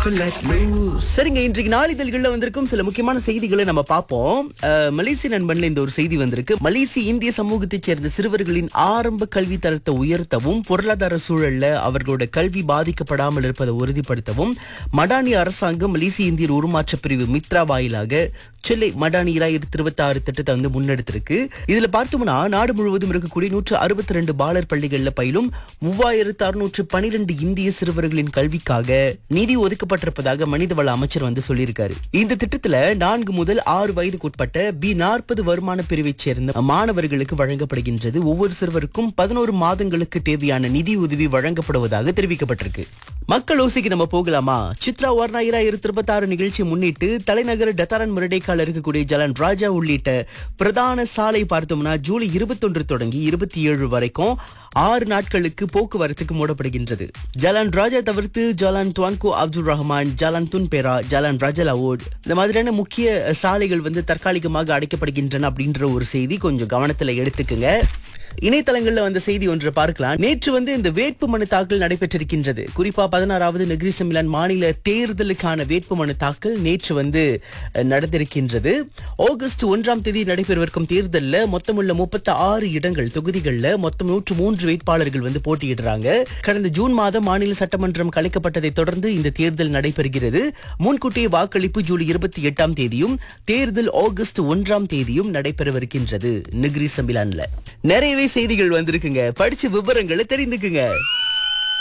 chocolate mousse சரிங்க இன்றைக்கு நாளிதழ்கள்ல வந்திருக்கும் சில முக்கியமான செய்திகளை நம்ம பார்ப்போம் அஹ், மலேசிய நண்பன்ல இந்த ஒரு செய்தி வந்திருக்கு மலேசிய இந்திய சமூகத்தைச் சேர்ந்த சிறுவர்களின் ஆரம்ப கல்வி தரத்தை உயர்த்தவும் பொருளாதார சூழல்ல அவர்களோட கல்வி பாதிக்கப்படாமல் இருப்பதை உறுதிப்படுத்தவும் மடானி அரசாங்கம் மலேசிய இந்தியர் உருமாற்ற பிரிவு மித்ரா வாயிலாக செல்லை மடானி இராயிரத்தி இருபத்தி ஆறு திட்டத்தை வந்து முன்னெடுத்திருக்கு இதுல பார்த்தோம்னா நாடு முழுவதும் இருக்கக்கூடிய நூற்று அறுபத்தி ரெண்டு பாலர் பள்ளிகள்ல பயிலும் மூவாயிரத்து அறுநூற்று பனிரெண்டு இந்திய சிறுவர்களின் கல்விக்காக நிதி ஒதுக்கப்பட்டிருப்பதாக மனிதவள அமைச்சர் வந்து சொல்லியிருக்காரு இந்த திட்டத்துல நான்கு முதல் ஆறு வயதுக்குட்பட்ட பி நாற்பது வருமான பிரிவைச் சேர்ந்த மாணவர்களுக்கு வழங்கப்படுகின்றது ஒவ்வொரு சிறுவருக்கும் பதினோரு மாதங்களுக்கு தேவையான நிதி உதவி வழங்கப்படுவதாக தெரிவிக்கப்பட்டிருக்கு மக்கள் ஓசைக்கு நம்ம போகலாமா சித்ரா வர்ணா இராயிரத்தி இருபத்தி ஆறு நிகழ்ச்சியை முன்னிட்டு தலைநகர் டத்தாரன் முரடைக்கால இருக்கக்கூடிய ஜலன் ராஜா உள்ளிட்ட பிரதான சாலை பார்த்தோம்னா ஜூலை இருபத்தொன்று தொடங்கி இருபத்தி ஏழு வரைக்கும் ஆறு நாட்களுக்கு போக்குவரத்துக்கு மூடப்படுகின்றது ஜலான் ராஜா தவிர்த்து ஜலான் துவான்கோ அப்துல் ரஹ்மான் ஜலான் துன்பெரா ஜலான் ரஜலாவோட் இந்த மாதிரியான முக்கிய சாலைகள் வந்து தற்காலிகமாக அடைக்கப்படுகின்றன அப்படின்ற ஒரு செய்தி கொஞ்சம் கவனத்துல எடுத்துக்குங்க இணையதளங்கள்ல வந்த செய்தி ஒன்று பார்க்கலாம் நேற்று வந்து இந்த வேட்பு மனு தாக்கல் நடைபெற்றிருக்கின்றது குறிப்பா பதினாறாவது நெகிரி செமிலான் மாநில தேர்தலுக்கான வேட்பு மனு தாக்கல் நேற்று வந்து அஹ், நடந்திருக்கின்றது ஆகஸ்ட் ஒன்றாம் தேதி நடைபெறவிருக்கும் தேர்தல்ல மொத்தமுள்ள முப்பத்தி ஆறு இடங்கள் தொகுதிகள்ல மொத்தம் நூற்று மூன்று வேட்பாளர்கள் வந்து போட்டியிடுறாங்க கடந்த ஜூன் மாதம் மாநில சட்டமன்றம் கலைக்கப்பட்டதை தொடர்ந்து இந்த தேர்தல் நடைபெறுகிறது முன்கூட்டிய வாக்களிப்பு ஜூலை இருபத்தி எட்டாம் தேதியும் தேர்தல் ஆகஸ்ட் ஒன்றாம் தேதியும் நடைபெறவிருக்கின்றது நெகிரி சம்பிலான்ல நிறையவே செய்திகள் வந்திருக்குங்க படிச்ச விவரங்களை தெரிந்துக்குங்க